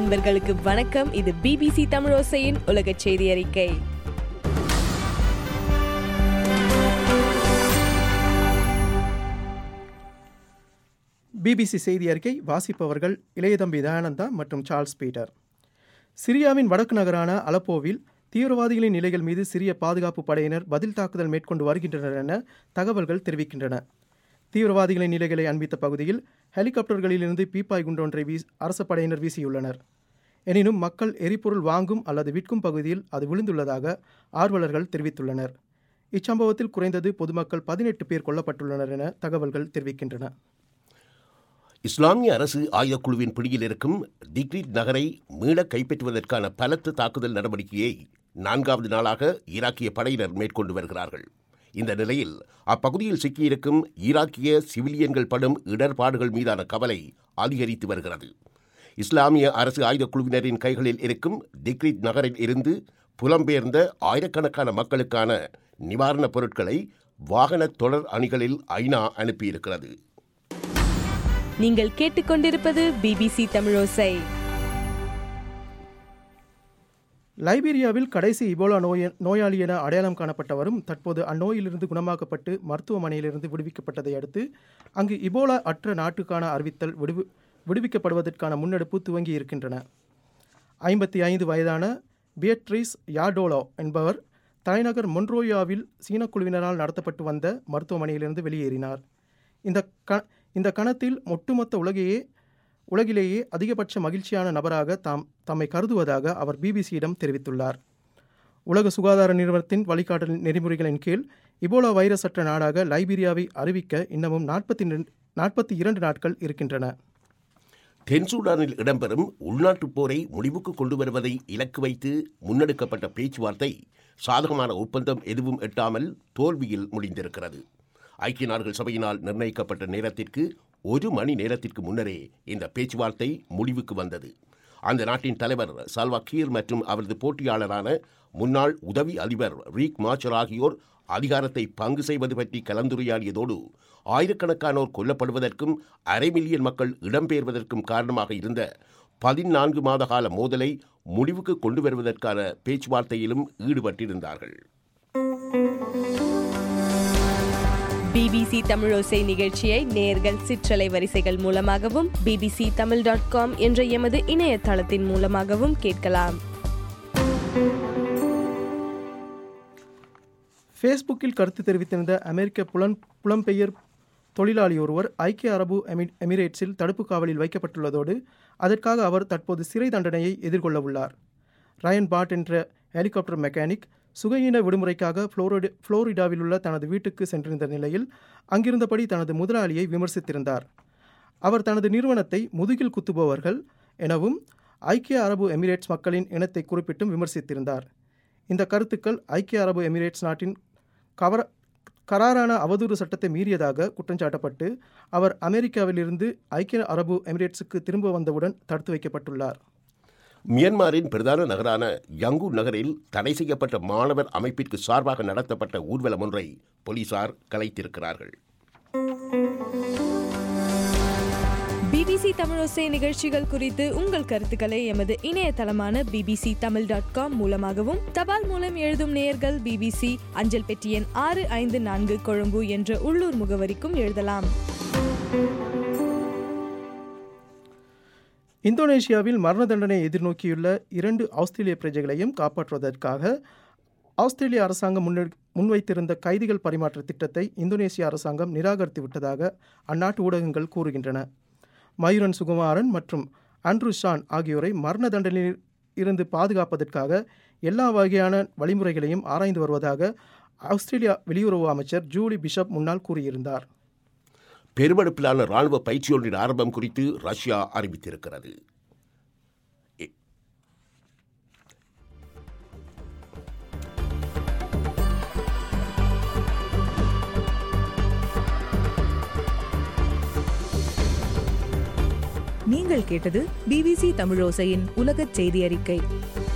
நண்பர்களுக்கு வணக்கம் இது பிபிசி தமிழோசையின் உலக செய்தி அறிக்கை பிபிசி செய்தி அறிக்கை வாசிப்பவர்கள் இளையதம்பி தயானந்தா மற்றும் சார்ல்ஸ் பீட்டர் சிரியாவின் வடக்கு நகரான அலப்போவில் தீவிரவாதிகளின் நிலைகள் மீது சிரிய பாதுகாப்பு படையினர் பதில் தாக்குதல் மேற்கொண்டு வருகின்றனர் என தகவல்கள் தெரிவிக்கின்றன தீவிரவாதிகளின் நிலைகளை அண்மித்த பகுதியில் ஹெலிகாப்டர்களிலிருந்து பீப்பாய் குண்டொன்றை வீஸ் அரச படையினர் வீசியுள்ளனர் எனினும் மக்கள் எரிபொருள் வாங்கும் அல்லது விற்கும் பகுதியில் அது விழுந்துள்ளதாக ஆர்வலர்கள் தெரிவித்துள்ளனர் இச்சம்பவத்தில் குறைந்தது பொதுமக்கள் பதினெட்டு பேர் கொல்லப்பட்டுள்ளனர் என தகவல்கள் தெரிவிக்கின்றன இஸ்லாமிய அரசு ஆயுதக்குழுவின் பிடியில் இருக்கும் டிக்ரிட் நகரை மீள கைப்பற்றுவதற்கான பலத்த தாக்குதல் நடவடிக்கையை நான்காவது நாளாக ஈராக்கிய படையினர் மேற்கொண்டு வருகிறார்கள் இந்த நிலையில் அப்பகுதியில் சிக்கியிருக்கும் ஈராக்கிய சிவிலியன்கள் படும் இடர்பாடுகள் மீதான கவலை அதிகரித்து வருகிறது இஸ்லாமிய அரசு ஆயுதக்குழுவினரின் கைகளில் இருக்கும் டிக்ரிட் நகரில் இருந்து புலம்பெயர்ந்த ஆயிரக்கணக்கான மக்களுக்கான நிவாரணப் பொருட்களை வாகன தொடர் அணிகளில் ஐநா அனுப்பியிருக்கிறது நீங்கள் கேட்டுக்கொண்டிருப்பது பிபிசி தமிழோசை லைபீரியாவில் கடைசி இபோலா நோய நோயாளி என அடையாளம் காணப்பட்டவரும் தற்போது அந்நோயிலிருந்து குணமாக்கப்பட்டு மருத்துவமனையிலிருந்து விடுவிக்கப்பட்டதை அடுத்து அங்கு இபோலா அற்ற நாட்டுக்கான அறிவித்தல் விடுவி விடுவிக்கப்படுவதற்கான முன்னெடுப்பு துவங்கி இருக்கின்றன ஐம்பத்தி ஐந்து வயதான பியட்ரிஸ் யாடோலோ என்பவர் தலைநகர் மொன்ரோயாவில் சீன குழுவினரால் நடத்தப்பட்டு வந்த மருத்துவமனையிலிருந்து வெளியேறினார் இந்த க இந்த கணத்தில் ஒட்டுமொத்த உலகையே உலகிலேயே அதிகபட்ச மகிழ்ச்சியான நபராக தாம் தம்மை கருதுவதாக அவர் பிபிசியிடம் தெரிவித்துள்ளார் உலக சுகாதார நிறுவனத்தின் வழிகாட்டல் நெறிமுறைகளின் கீழ் இபோலா வைரஸ் அற்ற நாடாக லைபீரியாவை அறிவிக்க இன்னமும் நாற்பத்தி நாற்பத்தி இரண்டு நாட்கள் இருக்கின்றன தென்சூடானில் இடம்பெறும் உள்நாட்டுப் போரை முடிவுக்கு கொண்டு வருவதை இலக்கு வைத்து முன்னெடுக்கப்பட்ட பேச்சுவார்த்தை சாதகமான ஒப்பந்தம் எதுவும் எட்டாமல் தோல்வியில் முடிந்திருக்கிறது ஐக்கிய நாடுகள் சபையினால் நிர்ணயிக்கப்பட்ட நேரத்திற்கு ஒரு மணி நேரத்திற்கு முன்னரே இந்த பேச்சுவார்த்தை முடிவுக்கு வந்தது அந்த நாட்டின் தலைவர் சால்வா கீர் மற்றும் அவரது போட்டியாளரான முன்னாள் உதவி அதிபர் ரீக் மாச்சர் ஆகியோர் அதிகாரத்தை பங்கு செய்வது பற்றி கலந்துரையாடியதோடு ஆயிரக்கணக்கானோர் கொல்லப்படுவதற்கும் அரை மில்லியன் மக்கள் இடம்பெயர்வதற்கும் காரணமாக இருந்த பதினான்கு மாத கால மோதலை முடிவுக்கு கொண்டு வருவதற்கான பேச்சுவார்த்தையிலும் ஈடுபட்டிருந்தார்கள் பிபிசி தமிழோசை நிகழ்ச்சியை நேர்கள் சிற்றலை வரிசைகள் மூலமாகவும் பிபிசி தமிழ் டாட் காம் என்ற எமது இணையதளத்தின் மூலமாகவும் கேட்கலாம் ஃபேஸ்புக்கில் கருத்து தெரிவித்திருந்த அமெரிக்க புலன் புலம்பெயர் தொழிலாளி ஒருவர் ஐக்கிய அரபு எமி எமிரேட்ஸில் தடுப்பு காவலில் வைக்கப்பட்டுள்ளதோடு அதற்காக அவர் தற்போது சிறை தண்டனையை எதிர்கொள்ள உள்ளார் ரயன் பாட் என்ற ஹெலிகாப்டர் மெக்கானிக் சுகையின விடுமுறைக்காக புளோரிட புளோரிடாவில் உள்ள தனது வீட்டுக்கு சென்றிருந்த நிலையில் அங்கிருந்தபடி தனது முதலாளியை விமர்சித்திருந்தார் அவர் தனது நிறுவனத்தை முதுகில் குத்துபவர்கள் எனவும் ஐக்கிய அரபு எமிரேட்ஸ் மக்களின் இனத்தை குறிப்பிட்டும் விமர்சித்திருந்தார் இந்த கருத்துக்கள் ஐக்கிய அரபு எமிரேட்ஸ் நாட்டின் கவர கராரான அவதூறு சட்டத்தை மீறியதாக குற்றஞ்சாட்டப்பட்டு அவர் அமெரிக்காவிலிருந்து ஐக்கிய அரபு எமிரேட்ஸுக்கு திரும்ப வந்தவுடன் தடுத்து வைக்கப்பட்டுள்ளார் மியன்மாரின் பிரதான நகரான யங்கூன் நகரில் தடை செய்யப்பட்ட மாணவர் அமைப்பிற்கு சார்பாக நடத்தப்பட்ட ஊர்வலம் ஒன்றை போலீசார் கலைத்திருக்கிறார்கள் பிபிசி தமிழோசை நிகழ்ச்சிகள் குறித்து உங்கள் கருத்துக்களை எமது இணையதளமான பிபிசி தமிழ் டாட் காம் மூலமாகவும் தபால் மூலம் எழுதும் நேயர்கள் பிபிசி அஞ்சல் பெட்டி எண் ஆறு ஐந்து நான்கு கொழும்பு என்ற உள்ளூர் முகவரிக்கும் எழுதலாம் இந்தோனேஷியாவில் மரண தண்டனை எதிர்நோக்கியுள்ள இரண்டு ஆஸ்திரேலிய பிரஜைகளையும் காப்பாற்றுவதற்காக ஆஸ்திரேலிய அரசாங்கம் முன்னெ முன்வைத்திருந்த கைதிகள் பரிமாற்ற திட்டத்தை இந்தோனேசிய அரசாங்கம் நிராகரித்து விட்டதாக அந்நாட்டு ஊடகங்கள் கூறுகின்றன மயூரன் சுகுமாரன் மற்றும் ஆண்ட்ரூ ஷான் ஆகியோரை மரண தண்டனையில் இருந்து பாதுகாப்பதற்காக எல்லா வகையான வழிமுறைகளையும் ஆராய்ந்து வருவதாக ஆஸ்திரேலியா வெளியுறவு அமைச்சர் ஜூலி பிஷப் முன்னால் கூறியிருந்தார் பெருமளப்பிலான ராணுவ பயிற்சியொன்றின் ஆரம்பம் குறித்து ரஷ்யா அறிவித்திருக்கிறது இ- நீங்கள் கேட்டது பிபிசி தமிழோசையின் உலகச் செய்தி அறிக்கை